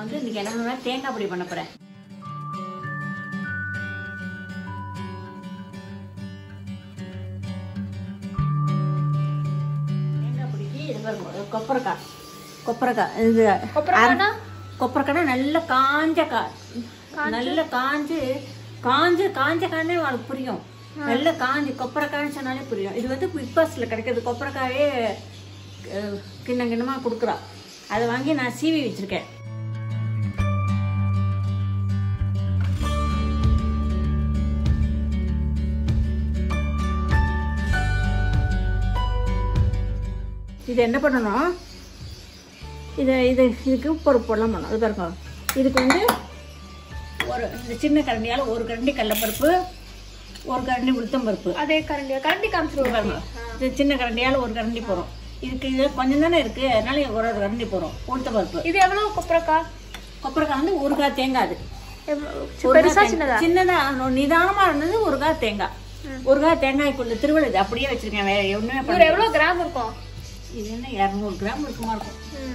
நான் வந்து இன்னைக்கு என்ன பண்ணுவேன் தேங்காய் பொடி பண்ண போறேன் தேங்காய் பொடிக்கு இது பாருங்க கொப்பரைக்காய் கொப்பரைக்காய் இது கொப்பரைக்காய்னா? கொப்பரைக்காய் நல்ல காஞ்ச காய் நல்ல காஞ்சு காஞ்ச காஞ்ச காய்னே அவளுக்கு புரியும் நல்ல காஞ்சி கொப்பரைக்காய்னு சொன்னாலே புரியும் இது வந்து பிக் பாஸ்ல கிடைக்கிறது கொப்பரைக்காயே அஹ், கிண்ணம் கிண்ணமா கொடுக்குறா அதை வாங்கி நான் சீவி வச்சிருக்கேன் இது என்ன பண்ணணும் இதை இது இதுக்கு பொறுப்பு போடலாம் பண்ணணும் இது பாருங்க இதுக்கு வந்து ஒரு இந்த சின்ன கரண்டியால் ஒரு கரண்டி கடலப்பருப்பு ஒரு கரண்டி உளுத்தம்பருப்பு அதே கரண்டி கரண்டி இது காமிச்சிருவோம் பாருங்க இது சின்ன கரண்டியால் ஒரு கரண்டி போகிறோம் இதுக்கு இது கொஞ்சம் தானே இருக்குது அதனால ஒரு ஒரு கரண்டி போகிறோம் உளுத்தம்பருப்பு இது எவ்வளவு கொப்பரைக்காய் கொப்பரைக்காய் வந்து ஒரு காய் தேங்காய் அது எவ்வளவு? ஒரு பெருசா காய் சின்னதா தேங்காய். சின்னதா நு- நிதானமா இருந்தது ஒரு காய் தேங்காய் ஒரு காய் தேங்காய்க்குள்ள திருவள்ளு இது அப்படியே வச்சிருக்கேன் வேற ஒண்ணுமே இவர் பண்ணல. எவ்வளவு கிராம் இருக்கும் இது என்ன இரநூறு கிராம் இருக்குமா இருக்கும் ம்.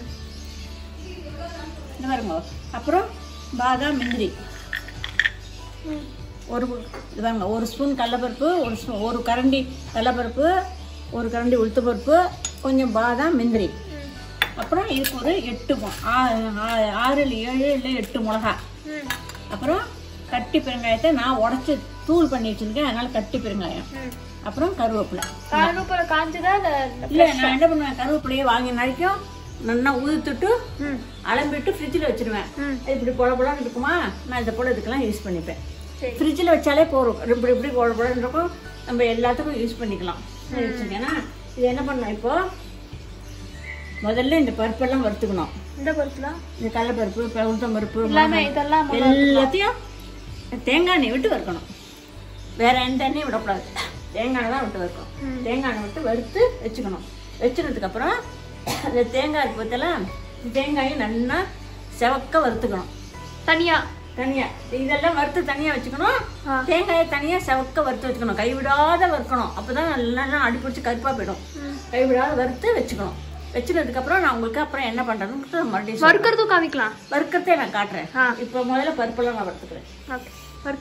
இந்த பாருங்க அப்புறம் பாதாம் முந்திரி ம். ஒரு இது பாருங்க ஒரு ஸ்பூன் கடலப்பருப்பு ஒரு ஸ்பூன் ஒரு கரண்டி கடலப்பருப்பு ஒரு கரண்டி உளுத்தப்பருப்பு கொஞ்சம் பாதாம் முந்திரி ம். அப்புறம் இதுக்கு ஒரு எட்டு மொ- ஆ- ஆ- ஆறு இல்லை ஏழு இல்லை எட்டு மிளகா ம். அப்புறம் கட்டி பெருங்காயத்தை நான் உடச்சி தூள் பண்ணி வச்சிருக்கேன் அதனால கட்டி பெருங்காயம் ம். அப்புறம் கருவேப்பிலை கருவேப்பிலை காஞ்சதா இல்ல இல்லை நான் என்ன பண்ணுவேன் கருவேப்பிலையை வாங்கி நரைக்கும் நல்லா உதுத்துட்டு ம். அலம்பிட்டு ஃப்ரிட்ஜில் வச்சிருவேன் ம். அது இப்படி பொல பொலன்னு இருக்குமா நான் இந்த போல இதுக்கெல்லாம் யூஸ் பண்ணிப்பேன் சரி ஃப்ரிட்ஜில் வச்சாலே போதும் இப்படி இப்படி பொல பொலன்னு இருக்கும் நம்ம எல்லாத்துக்கும் யூஸ் பண்ணிக்கலாம் சரி, வச்சிருக்கேன்னா இது என்ன பண்ணணும் இப்போ முதல்ல இந்த பருப்பெல்லாம் வறுத்துக்கணும் இந்த பருப்புலாம் இந்த கடலைப்பருப்பு ப- உளுத்தம் பருப்பு எல்லாமே இதெல்லாம் முதல்ல எல்லாத்தையும் தேங்காய் எண்ணெய் விட்டு வறுக்கணும் வேற எந்த எண்ணெயும் விடக்கூடாது தேங்காய் எண்ணெய் தான் விட்டு வறுக்கணும் தேங்காய் எண்ணெய் விட்டு வறுத்து வச்சுக்கணும் வச்சுனதுக்கு அப்புறம் அந்த தேங்காய் பத்தெல்லாம் தேங்காயும் நல்லா செவக்க வறுத்துக்கணும் தனியா தனியா இதெல்லாம் வறுத்து தனியா வச்சுக்கணும் ஆ. தேங்காயை தனியா செவக்க வறுத்து வச்சுக்கணும் கைவிடாத வறுக்கணும் அப்பதான் நல்லா அடிப்பிடிச்சு கருப்பா போயிடும் ம். கைவிடாத வறுத்து வச்சுக்கணும் வச்சுனதுக்கு அப்புறம் நான் உங்களுக்கு அப்புறம் என்ன பண்றதுன்னு மறுபடியும் சொல்றேன். வறுக்கிறதும் காமிக்கலாம் வறுக்கிறதே நான் காட்டுறேன் ஆ. இப்போ முதல்ல பருப்பெல்லாம் நான் வறுத்துக்கிறேன் ஓகே வறு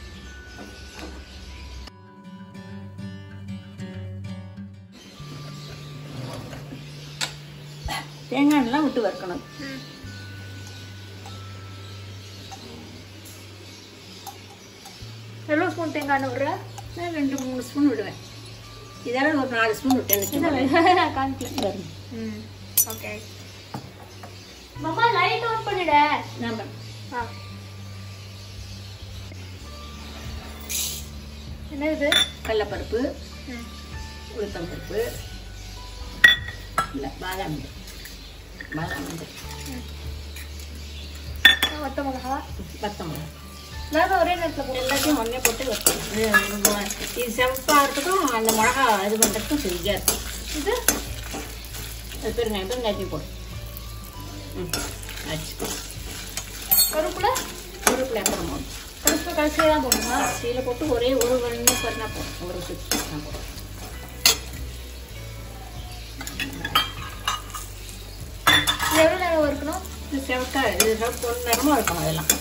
தேங்காய் எண்ணெய்லாம் விட்டு வறுக்கணும் ம். எவ்வளவு ஸ்பூன் தேங்காய் எண்ணெய் விடுற நான் ரெண்டு மூணு ஸ்பூன் விடுவேன் இதெல்லாம் ஒரு நாலு ஸ்பூன் விட்டேன்னு வச்சுக்கோங்க. காமிக்கல பாருங்க. ம் ஓகே மாமா லைட் ஆன் பண்ணிட நாம ஆ என்ன இது கடலப்பருப்பு ம் உளுத்தம் பருப்பு இல்லை பாதாம் முந்திரி. பாதாம் முந்திரி. வத்த மிளகா வத்த மிளகா எல்லாரும் ஒரே நேரத்தில் போடுங்க எல்லாத்தையும் ஒன்றே போட்டு வைக்கணும் இது இது- இது செவப்பாக இருக்கட்டும் அந்த மிளகா இது பண்ணுறதுக்கும் சரியாக இருக்கும் இது அது பெருங்காயம் பெருங்காயத்தையும் போடு ம் ஆச்சு கருப்புல கருவேப்பிலை அப்புறம் போடும் கருப்பு கடைசியாக தான் போடணுமா கீழே போட்டு ஒரே ஒரு வண்ணி பண்ணா போதும் ஒரு சுற்றி நான் போதும் இது எவ்வளோ நேரம் வறுக்கணும் இது செவக்கா இது பொண்ணு நேரமாக இருக்கணும் அதெல்லாம்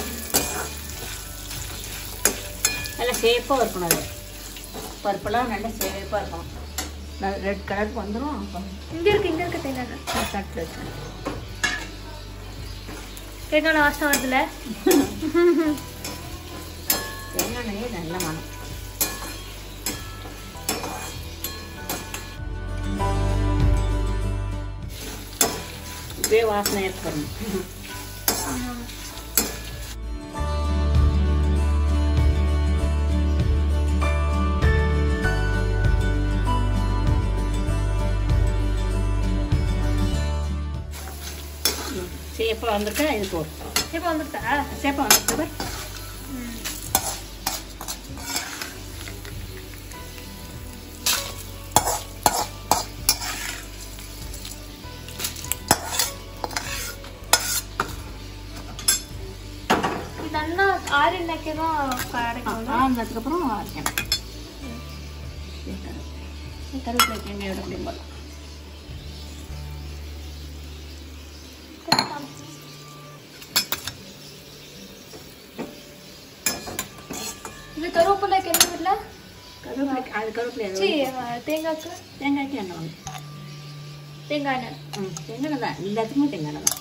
நல்லா சேஃபாக இருக்கணும் அது பருப்பெல்லாம் நல்லா சேஃபாக இருக்கணும் நல்ல ரெட் கலருக்கு வந்துடும் அப்போ இங்கே இருக்கு இங்கே இருக்கு தேங்காய் எண்ணெய் தட்டில் வச்சு தேங்காய் எண்ணெய் வாசனை வருதுல்ல தேங்காய் எண்ணெயே நல்ல மனம் இப்படியே வாசனை ஏற்படணும் சேஃபாக வந்துட்டா இது போதும் இப்போ வந்துட்டா சேஃபாக வந்துட்டு பார். ம் இது நல்லா ஆறினக்கே தான் கிடைக்கும் ஆனதுக்கப்புறம் அரைக்கணும் கருவேப்பிலை தேங்காயோட அப்படியும் போடலாம் இந்த கருவேப்பிலைக்கு என்ன வீட்டில் கருவேப்பிலை அது கருவேப்பிலை சி தேங்காய்க்கு தேங்காய்க்கு எண்ணெய் வாங்க தேங்காய் எண்ணெய் ம் தேங்காய் தான் எல்லாத்துக்குமே தேங்காய் தான்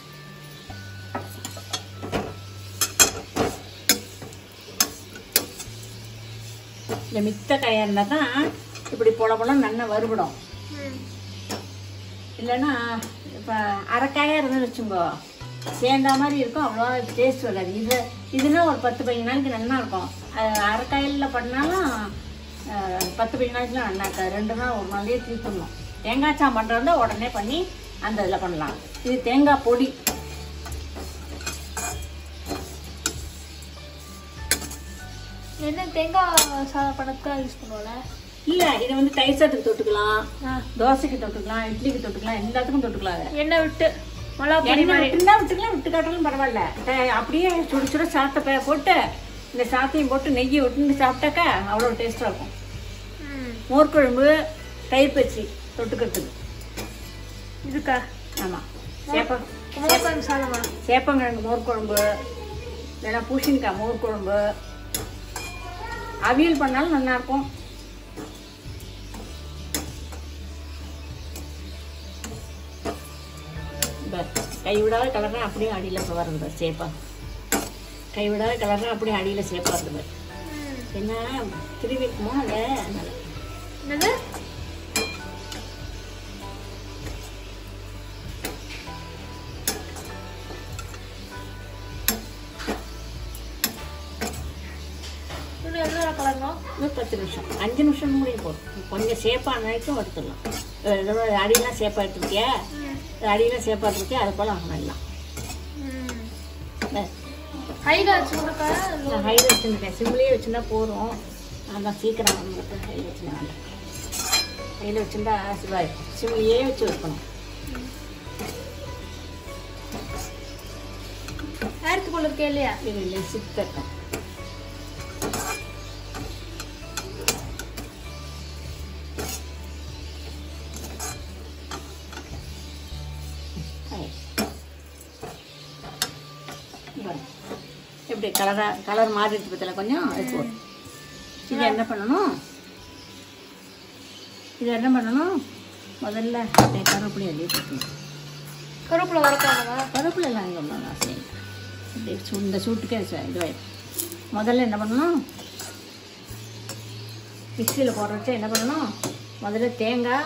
இந்த மித்த காயாக இருந்தால் தான் இப்படி பொல பொலம் நல்லா வறுபடும் ம் இல்லைன்னா இப்போ அரைக்காயாக இருந்துன்னு வச்சுக்கோ சேர்ந்தா மாதிரி இருக்கும் அவ்வளோவா டேஸ்ட் வராது இது இதுனா ஒரு பத்து பதினஞ்சு நாளைக்கு நல்லா இருக்கும் அது அரைக்காயில் பண்ணாலும் அஹ், பத்து பதினஞ்சு நாளைக்குலாம் நல்லா இருக்காது ரெண்டு நாள் ஒரு நாள்லேயே தீர்த்துடணும் தேங்காய் சாம் பண்ணுறதா உடனே பண்ணி அந்த இதில் பண்ணலாம் இது தேங்காய் பொடி என்ன தேங்காய் சாதம் பணத்தை யூஸ் பண்ணுவோம்ல இல்லை இதை வந்து தயிர் சாதத்துக்கு தொட்டுக்கலாம் ஆ தோசைக்கு தொட்டுக்கலாம் இட்லிக்கு தொட்டுக்கலாம் எல்லாத்துக்கும் தொட்டுக்கலாம் அதை எண்ணெய் விட்டு மிளகா பொடி எண்ணெய் மாதிரி விட்டுருந்தா விட்டுக்கலாம் விட்டு காட்டாலும் பரவாயில்ல த- அப்படியே சுட சுட சாத்தை பே- போட்டு இந்த சாத்தையும் போட்டு நெய்யை விட்டு சாப்பிட்டாக்கா அவ்வளோ டேஸ்ட்டாக இருக்கும் ம் மோர் குழம்பு தயிர் பச்சி தொட்டுக்கிறதுக்கு இதுக்கா ஆமாம் சேப்ப கும்பகோணம் சாதமா சேப்பங்கிழங்கு மோர் குழம்பு இல்லைன்னா பூசணிக்காய் மோர் குழம்பு அவியல் பண்ணாலும் நல்லாயிருக்கும் இந்த கைவிடாத கலர்னா அப்படியே அடியில் இப்போ வருது சேப்பா கைவிடாத கலர்னா அப்படியே அடியில் சேப்பா இருக்குது ம் என்ன திருவி இருக்குமோ அதை அதனால என்னது இன்னும் எவ்வளோ நேரம் கலரணும் இன்னும் பத்து நிமிஷம் அஞ்சு நிமிஷம் முடியும் போதும் கொஞ்சம் சேப்பாக வரைக்கும் வறுத்துடலாம் அஹ் இதோட அடியெல்லாம் சேப்பாக எடுத்துருக்கியா அடியெல்லாம் சேப்பாக எடுத்துருக்கியா அது போல் ஆகணும் எல்லாம் ம் ஹைல வச்சு கொடுக்க நான் ஹையில் வச்சுருக்கேன் சிம்லேயே வச்சுருந்தா போதும் அதான் சீக்கிரம் நம்மளுக்கு ஹையில் வச்சுருந்தேன் ஹையில் வச்சுருந்தா சிவாய் சிம்லேயே வச்சு வைக்கணும் நேரத்து போல இருக்கே இல்லையா இது இல்லை சித்தட்டும் எப்படி கலரா கலர் மாறிடுச்சு பத்தில கொஞ்சம் அது போதும் இது என்ன பண்ணணும் இது என்ன பண்ணணும் முதல்ல அப்படியே கருவேப்பிலை அள்ளி போட்டணும் கருவேப்பிலை வரக்காதவா கருவேப்பிலை எல்லாம் இங்கே ஒன்றும் அவசியம் இல்லை அப்படியே சூ- இந்த சூட்டுக்கே ச- இதுவாயிடும் முதல்ல என்ன பண்ணணும் மிக்சியில் போடுற வச்சு என்ன பண்ணணும் முதல்ல தேங்காய்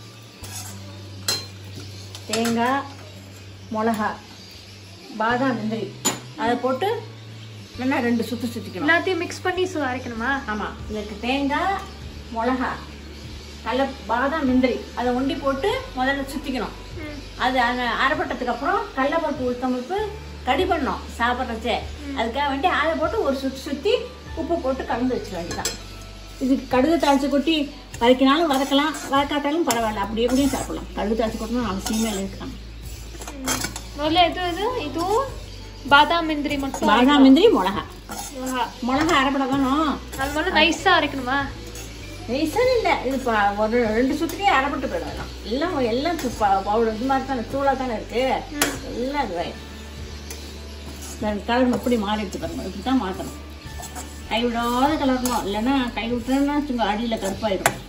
தேங்காய் மிளகா பாதாம் முந்திரி அதை போட்டு நல்லா ரெண்டு சுற்று சுற்றிக்கணும் எல்லாத்தையும் மிக்ஸ் பண்ணி சு அரைக்கணுமா ஆமாம் இதுக்கு தேங்காய் மிளகா நல்ல பாதாம் முந்திரி அதை ஒண்டி போட்டு முதல்ல சுற்றிக்கணும் ம் அது அந்த அரைப்பட்டதுக்கு அப்புறம் கடலப்பருப்பு உளுத்தம்பருப்பு கடி பண்ணோம் சாப்பிட்றச்சே அதுக்காக வேண்டி அதை போட்டு ஒரு சுற்றி சுற்றி உப்பு போட்டு கலந்து வச்சிட வேண்டியதான் இது கடுகு தாளிச்சு கொட்டி வதக்கினாலும் வதக்கலாம் வதக்காட்டாலும் பரவாயில்ல அப்படி எப்படியும் சாப்பிடலாம் கடுகு தாளிச்சு கொட்டணும் அவசியமே இருக்கலாம் ம். முதல்ல எது இது இதுவும் பாதாம் முந்திரி மட்டும் பாதாம் முந்திரி மிளகா மிளகா மிளகா அரைப்பட வேணும் அது மட்டும் நைஸா அரைக்கணுமா ரீசன் இல்லை இது ப- ஒரு ரெண்டு சுற்றுக்கே அரைப்பட்டு போயிடும் எல்லாம் எல்லாம் எல்லாம் பவுடர் இது மாதிரி தானே தூளாக தானே இருக்கு ம் எல்லாம் இதுவாயிடும் இந்த கலர் எப்படி மாறிடுச்சு பாருங்க இப்படி தான் மாற்றணும் கைவிடாத கலரணும் இல்லைன்னா கை விட்டுறேன்னா சுங்க அடியில் கருப்பாயிடும்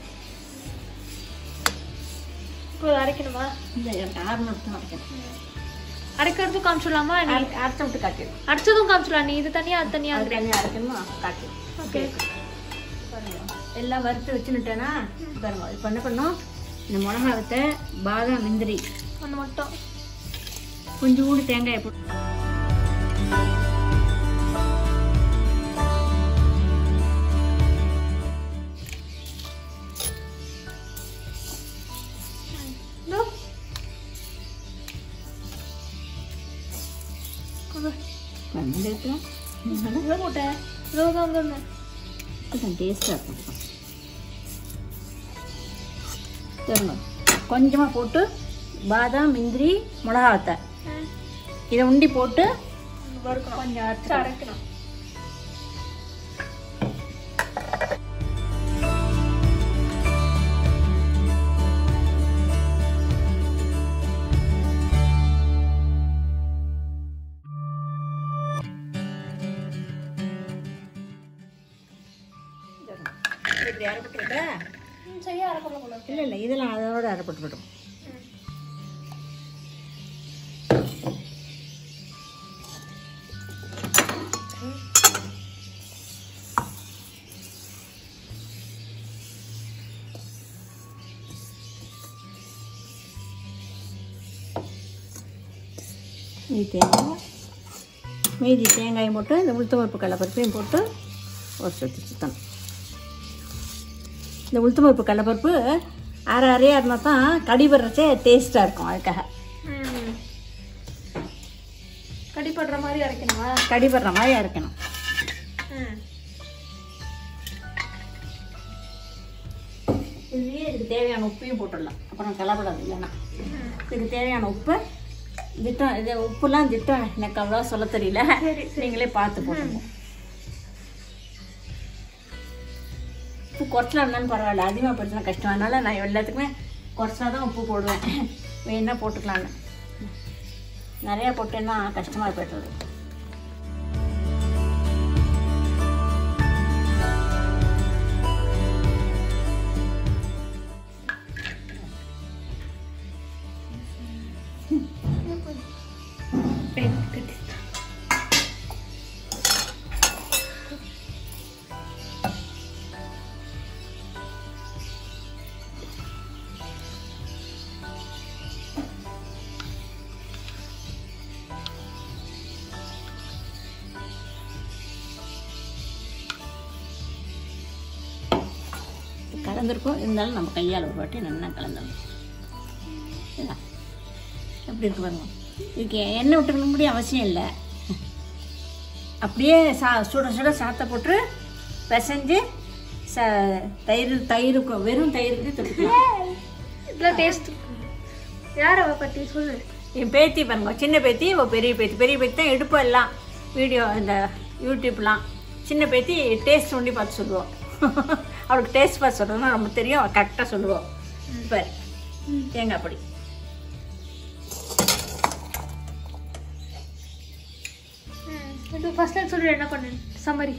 இப்போ இதை அரைக்கணுமா இந்த ஆறு நிமிஷம் அரைக்கணும் அரைக்கிறதும் காமிச்சிடலாமா நீ அரை- அரைச்ச விட்டு காட்டிடும் அரைச்சதும் காமிச்சிடலாம் நீ இது தனியா அது தனியா அது தனியாக அரைக்கணுமா காட்டிடும் ஓகே எல்லாம் வறுத்து வச்சுன்னுட்டேன்னா பாருங்க இப்போ என்ன பண்ணோம் இந்த மிளகா வத்த பாதாம் முந்திரி ஒன்று மட்டும் கொஞ்சோண்டு தேங்காயை போட்டு இதோ. கொடு. வந்து எடுத்துக்கலாம் இதோ போட்டேன் இதோ தான் வந்து கொஞ்சம் டேஸ்ட்டாக இருக்கும் சரிங்க கொஞ்சமாக போட்டு பாதாம் முந்திரி மிளகா வத்த இதை உண்டி போட்டு வறுக்கணும் கொஞ்சம் சரி, அரைக்கணும் இப்படி அரைப்பட்டுருக்கா ம், சரியா அரைக்கல போல இல்லை இல்லை இதெல்லாம் அதோட அரைப்பட்டு விடும் மீதி தேங்காய் மீதி தேங்காயும் போட்டு இந்த உளுத்தம்பருப்பு கடலப்பருப்பையும் போட்டு ஒரு சுற்றி சுத்தணும் இந்த உளுத்தம்பருப்பு கடலப்பருப்பு அரை அரையாக இருந்தால் தான் கடி வர்றச்சே டேஸ்ட்டாக இருக்கும் அதுக்காக ம் கடிப்படுற மாதிரி அரைக்கணுமா கடி வர்ற மாதிரி அரைக்கணும் ம் இதுலேயே இதுக்கு தேவையான உப்பையும் போட்டுடலாம் அப்புறம் கலப்படாது இல்லைன்னா இதுக்கு தேவையான உப்பு திட்டம் இது உப்புலாம் திட்டம் எனக்கு அவ்வளோ சொல்ல தெரியல நீங்களே பார்த்து போட்டுங்க உப்பு குறைச்சலா இருந்தாலும் பரவாயில்ல அதிகமாக போச்சுன்னா கஷ்டம் அதனால நான் எல்லாத்துக்குமே குறைச்சா தான் உப்பு போடுவேன் வேணா போட்டுக்கலான்னு நிறையா போட்டேன்னா கஷ்டமாக போய்டுறது கலந்துருக்கும் இருந்தாலும் நம்ம கையால் ஒரு வாட்டி நல்லா கலந்துடணும் சரிங்களா? எப்படி இருக்கு பாருங்க இதுக்கு எண்ணெய் விட்டுக்கணும் முடியும் அவசியம் இல்லை அப்படியே சா சுட சுட சாத்தை போட்டு பிசைஞ்சு ச தயிர் தயிருக்கு வெறும் தயிருக்கு தொட்டுக்கலாம் இதெல்லாம் டேஸ்ட் யார் அவ பத்தி சொல்லு என் பேத்தி பாருங்க சின்ன பேத்தி இவ பெரிய பேத்தி பெரிய பேத்தி தான் எடுப்போம் எல்லாம் வீடியோ இந்த யூடியூப்லாம் சின்ன பேத்தி டேஸ்ட் ஒண்டி பார்த்து சொல்லுவோம் அவளுக்கு டேஸ்ட் பார்த்து சொல்கிறதுனா ரொம்ப தெரியும் அவள் கரெக்டாக சொல்லுவோம் இப்போ தேங்காய் பொடி ம் இது ஃபர்ஸ்ட் டைம் சொல்லு என்ன பண்ணு சம்மரி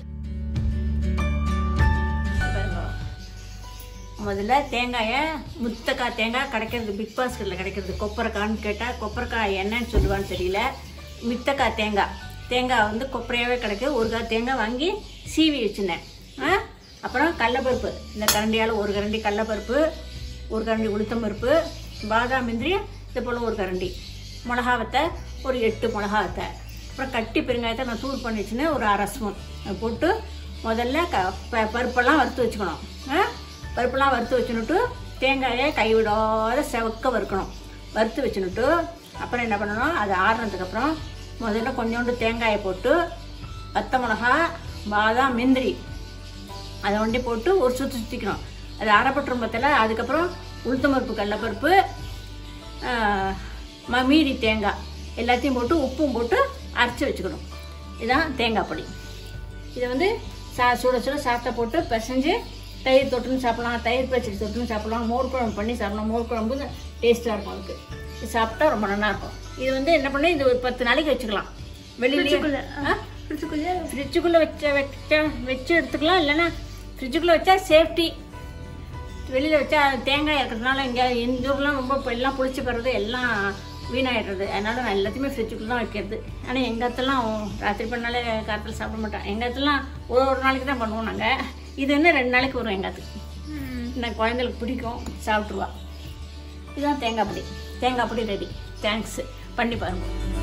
பாருங்க. முதல்ல தேங்காயை முத்தக்காய் தேங்காய் கிடைக்கிறது பிக் பாஸ்கெட்டில் கிடைக்கிறது கொப்பரைக்கான்னு கேட்டால் கொப்பரைக்காய் என்னன்னு சொல்லுவான்னு தெரியல மித்தக்காய் தேங்காய் தேங்காய் வந்து கொப்பரையாகவே கிடைக்குது ஒரு காய் தேங்காய் வாங்கி சீவி வச்சுனேன் ஆ அப்புறம் கடலப்பருப்பு இந்த கரண்டியால் ஒரு கரண்டி கடலப்பருப்பு ஒரு கரண்டி உளுத்தம்பருப்பு பாதாம் முந்திரி இது போல் ஒரு கரண்டி மிளகா வத்தை ஒரு எட்டு மிளகா வத்தை அப்புறம் கட்டி பெருங்காயத்தை நான் தூள் பண்ணி வச்சுனேன் ஒரு அரை ஸ்பூன் அதை போட்டு முதல்ல க ப- பருப்பெல்லாம் வறுத்து வச்சுக்கணும் ஆ பருப்பெல்லாம் வறுத்து வச்சுனுட்டு தேங்காயை கைவிடாத செவக்க வறுக்கணும் வறுத்து வச்சுனுட்டு அப்புறம் என்ன பண்ணணும் அது ஆறுனதுக்கப்புறம் முதல்ல கொஞ்சோண்டு தேங்காயை போட்டு பச்சை மிளகா பாதாம் முந்திரி அதை ஒண்டி போட்டு ஒரு சுற்றி சுற்றிக்கணும் அது அரைப்பட்டுரும் பத்தில் அதுக்கப்புறம் உளுத்தம்பருப்பு கடலப்பருப்பு ஆஹ், ம- மீதி தேங்காய் எல்லாத்தையும் போட்டு உப்பும் போட்டு அரைச்சி வச்சுக்கணும் இதுதான் தேங்காய் பொடி இதை வந்து சா சுட சுட சாத்தை போட்டு பிசைஞ்சு தயிர் தொட்டுன்னு சாப்பிடலாம் தயிர் பச்சடி தொட்டுன்னு சாப்பிடலாம் மோர் குழம்பு பண்ணி சாப்பிடலாம் மோர் குழம்பு டேஸ்ட்டாக இருக்கும் அதுக்கு இது சாப்பிட்டா ரொம்ப நல்லா இருக்கும் இது வந்து என்ன பண்ணி இது ஒரு பத்து நாளைக்கு வச்சுக்கலாம் வெளியில ஆ ஃப்ரிட்ஜுக்குள்ளே ஃப்ரிட்ஜுக்குள்ளே வச்ச வச்ச வச்சு எடுத்துக்கலாம் இல்லைன்னா ஃப்ரிட்ஜுக்குள்ளே வச்சா சேஃப்டி வெளியில் வச்சா தேங்காய் இருக்கிறதுனால இங்கே எந்த ஊர்லாம் ரொம்ப இப்போ எல்லாம் புளிச்சு போடுறது எல்லாம் வீணாயிடுறது அதனால நான் எல்லாத்தையுமே ஃப்ரிட்ஜுக்குள்ள தான் வைக்கிறது ஆனால் எங்கள் இடத்துலாம் ராத்திரி பண்ணாலே காற்றுல சாப்பிட மாட்டோம் எங்கள் இடத்துலாம் ஒரு ஒரு நாளைக்கு தான் பண்ணுவோம் நாங்கள் இது என்ன ரெண்டு நாளைக்கு வரும் எங்காத்துக்கு ம் இந்த குழந்தைகளுக்கு பிடிக்கும் சாப்பிட்ருவா இதுதான் தேங்காய் பொடி தேங்காய் பொடி ரெடி தேங்க்ஸ் பண்ணி பாருங்க